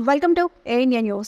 welcome to ANN news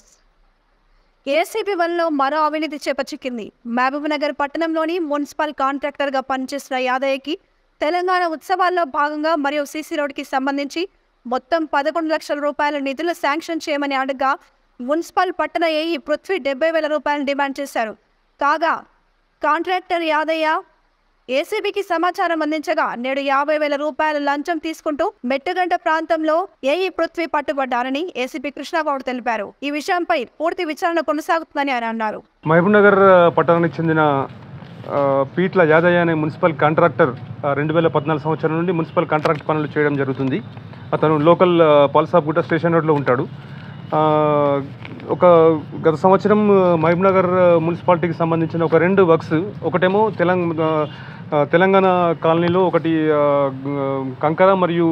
ACB వన్లో మరో అవినీతి చేపచిక్కింది మహబూబ్నగర్ పట్టణంలోని మున్సిపల్ కాంట్రాక్టర్గా పనిచేసిన యాదయ్యకి తెలంగాణ ఉత్సవాల్లో భాగంగా మరియు సీసీ రోడ్కి సంబంధించి మొత్తం పదకొండు లక్షల రూపాయల నిధులు శాంక్షన్ చేయమని అడగా మున్సిపల్ పట్టణ ఏఈ పృథ్వీ డెబ్బై వేల రూపాయలు డిమాండ్ చేశారు కాగా కాంట్రాక్టర్ యాదయ్య ఏసీబీకి సమాచారం అందించగా నేడు యాభై వేల రూపాయల లంచం తీసుకుంటూ మెట్టుగంట ప్రాంతంలో ఏఈ పృథ్వీ పట్టుబడ్డారని ఏసీపీ కృష్ణాగౌడ్ తెలిపారు ఈ విషయంపై పూర్తి విచారణ కొనసాగుతుందని ఆయన అన్నారు మహబూబ్నగర్ పట్టణానికి చెందిన ఆ, పీట్ల యాదయ్య అనే మున్సిపల్ కాంట్రాక్టర్ రెండు వేల పద్నాలుగు సంవత్సరం నుండి మున్సిపల్ కాంట్రాక్ట్ పనులు చేయడం జరుగుతుంది అతను లోకల్ ఆ, పల్సాపుట స్టేషన్ రోడ్లో ఉంటాడు ఆ, ఒక గత సంవత్సరం మహబూబ్నగర్ మున్సిపాలిటీకి సంబంధించిన ఒక రెండు వర్క్స్ ఒకటేమో తెలంగాణ తెలంగాణ కాలనీలో ఒకటి ఆ, కంకర మరియు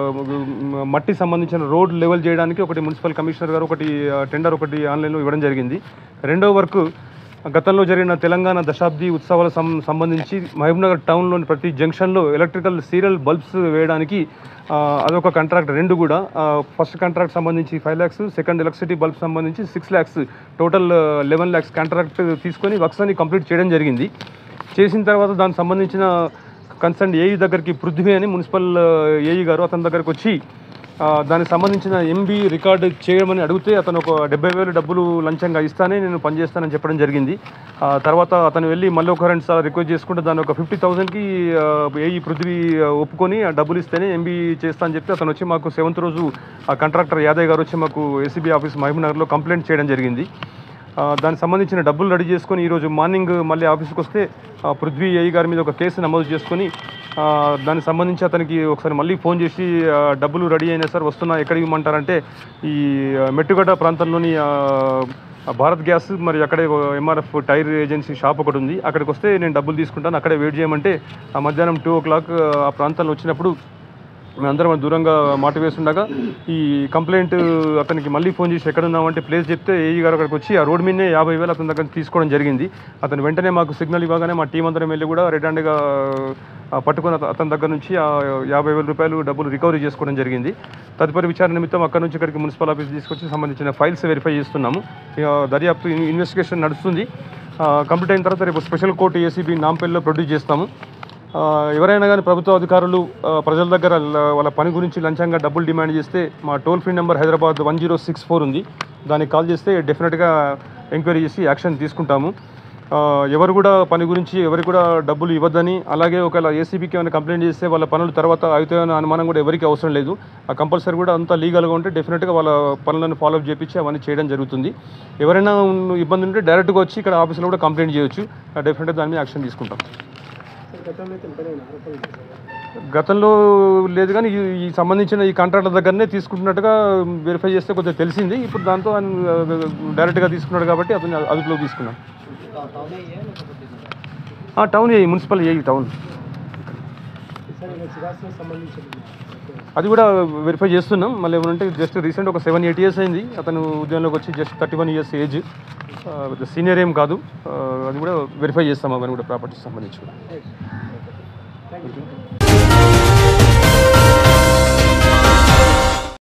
ఆ, మట్టి సంబంధించిన రోడ్ లెవెల్ చేయడానికి ఒకటి మున్సిపల్ కమిషనర్ గారు ఒకటి ఆ, టెండర్ ఒకటి ఆన్లైన్లో ఇవ్వడం జరిగింది రెండో వర్క్ గతంలో జరిగిన తెలంగాణ దశాబ్ది ఉత్సవాల సం సంబంధించి మహబూబ్నగర్ టౌన్లోని ప్రతి జంక్షన్లో ఎలక్ట్రికల్ సీరియల్ బల్బ్స్ వేయడానికి ఆ, అదొక కాంట్రాక్ట్ రెండు కూడా ఫస్ట్ కాంట్రాక్ట్ సంబంధించి five lakhs second electricity bulb సంబంధించి six lakhs total eleven lakhs contract తీసుకొని వర్క్స్ అని కంప్లీట్ చేయడం జరిగింది చేసిన తర్వాత దానికి సంబంధించిన కన్సర్న్ ఏఈ దగ్గరికి పృథ్వీ అని మున్సిపల్ ఏఈ గారు అతని దగ్గరికి వచ్చి ఆ, దానికి సంబంధించిన ఎంబీ రికార్డు చేయమని అడిగితే అతను ఒక డెబ్బై వేలు డబ్బులు లంచంగా ఇస్తానే నేను పనిచేస్తానని చెప్పడం జరిగింది ఆ, తర్వాత అతను వెళ్ళి మళ్ళీ ఒక రెండు సార్లు రిక్వెస్ట్ చేసుకుంటే దాని ఒక ఫిఫ్టీ థౌసండ్కి ఏఈ పృథ్వీ ఆ, ఒప్పుకొని ఆ డబ్బులు ఇస్తేనే ఎంబీ చేస్తా అని చెప్తే అతను వచ్చి మాకు సెవెంత్ రోజు ఆ కాంట్రాక్టర్ యాదయ్య గారు వచ్చి మాకు ఏసీబీ ఆఫీస్ మహబూబ్నగర్లో కంప్లైంట్ చేయడం జరిగింది ఆ, దానికి సంబంధించిన డబ్బులు రెడీ చేసుకొని ఈరోజు మార్నింగ్ మళ్ళీ ఆఫీస్కి వస్తే ఆ, పృథ్వీ ఏఈ గారి మీద ఒక కేసు నమోదు చేసుకొని ఆ, దానికి సంబంధించి అతనికి ఒకసారి మళ్ళీ ఫోన్ చేసి ఆ, డబ్బులు రెడీ అయినా సార్ వస్తున్నా ఎక్కడికి ఇవ్వమంటారంటే ఈ ఆ, మెట్టుగడ్డ ప్రాంతంలోని ఆ, ఆ భారత్ గ్యాస్ మరి అక్కడే ఎంఆర్ఎఫ్ టైర్ ఏజెన్సీ షాప్ ఒకటి ఉంది అక్కడికి వస్తే నేను డబ్బులు తీసుకుంటాను అక్కడే వెయిట్ చేయమంటే ఆ మధ్యాహ్నం టూ ఓ క్లాక్ ఆ ప్రాంతంలో వచ్చినప్పుడు మేమందరం దూరంగా మాట వేస్తుండగా ఈ కంప్లైంట్ అతనికి మళ్ళీ ఫోన్ చేసి ఎక్కడ ఉన్నామంటే ప్లేస్ చెప్తే ఏఈ గారు అక్కడికి వచ్చి ఆ రోడ్ మీదనే యాభై వేలు అతని దగ్గర తీసుకోవడం జరిగింది అతను వెంటనే మాకు సిగ్నల్ ఇవ్వగానే మా టీం అందరం వెళ్ళి కూడా రెడ్ హ్యాండ్గా ఆ, పట్టుకున్న అత- అతని దగ్గర నుంచి ఆ యాభై వేల రూపాయలు డబ్బులు రికవరీ చేసుకోవడం జరిగింది తదుపరి విచారణ నిమిత్తం అక్కడ నుంచి ఇక్కడికి మున్సిపల్ ఆఫీస్ తీసుకొచ్చి సంబంధించిన ఫైల్స్ వెరిఫై చేస్తున్నాము ఇక దర్యాప్తు ఇన్- ఇన్వెస్టిగేషన్ నడుస్తుంది ఆ, కంప్లీట్ అయిన తర్వాత రేపు స్పెషల్ కోర్టు ఏసీబీ నాంపల్లిలో ప్రొడ్యూస్ చేస్తాము ఆ, ఎవరైనా కానీ ప్రభుత్వ అధికారులు ఆ, ప్రజల దగ్గర ల- వాళ్ళ పని గురించి లంచంగా డబ్బులు డిమాండ్ చేస్తే మా toll free number Hyderabad one zero six four ఉంది దానికి కాల్ చేస్తే డెఫినెట్గా ఎంక్వైరీ చేసి యాక్షన్ తీసుకుంటాము ఆ, ఎవరు కూడా పని గురించి ఎవరికి కూడా డబ్బులు ఇవ్వద్దని అలాగే ఒకవేళ ఏసీబీకి ఏమైనా కంప్లైంట్ చేస్తే వాళ్ళ పనులు తర్వాత అవుతాయన్న అనుమానం కూడా ఎవరికి అవసరం లేదు ఆ కంపల్సరీ కూడా అంతా లీగల్గా ఉంటే డెఫినెట్గా వాళ్ళ పనులను ఫాలోఅప్ చేపించి అవన్నీ చేయడం జరుగుతుంది ఎవరైనా ఉన్న- ఇబ్బంది ఉంటే డైరెక్ట్గా వచ్చి ఇక్కడ ఆఫీస్లో కూడా కంప్లైంట్ చేయొచ్చు డెఫినెట్గా దాని మీద యాక్షన్ తీసుకుంటాం గతంలో లేదు కానీ ఈ- ఈ సంబంధించిన ఈ కాంట్రాక్టర్ దగ్గరనే తీసుకుంటున్నట్టుగా వెరిఫై చేస్తే కొద్దిగా తెలిసింది ఇప్పుడు దాంతో ఆయన డైరెక్ట్గా తీసుకున్నాడు కాబట్టి అతను అదుపులోకి తీసుకున్నాం ఆ, టౌన్ ఏ మున్సిపల్ ఏ టౌన్ అది కూడా వెరిఫై చేస్తున్నాం మళ్ళీ ఏమంటే జస్ట్ రీసెంట్ ఒక సెవెన్ ఎయిట్ ఇయర్స్ అయింది అతను ఉద్యోగంలోకి వచ్చి just thirty one years age senior ఏం కాదు ఆ, అది కూడా వెరిఫై చేస్తాం అవన్నీ కూడా ప్రాపర్టీస్ సంబంధించి కూడా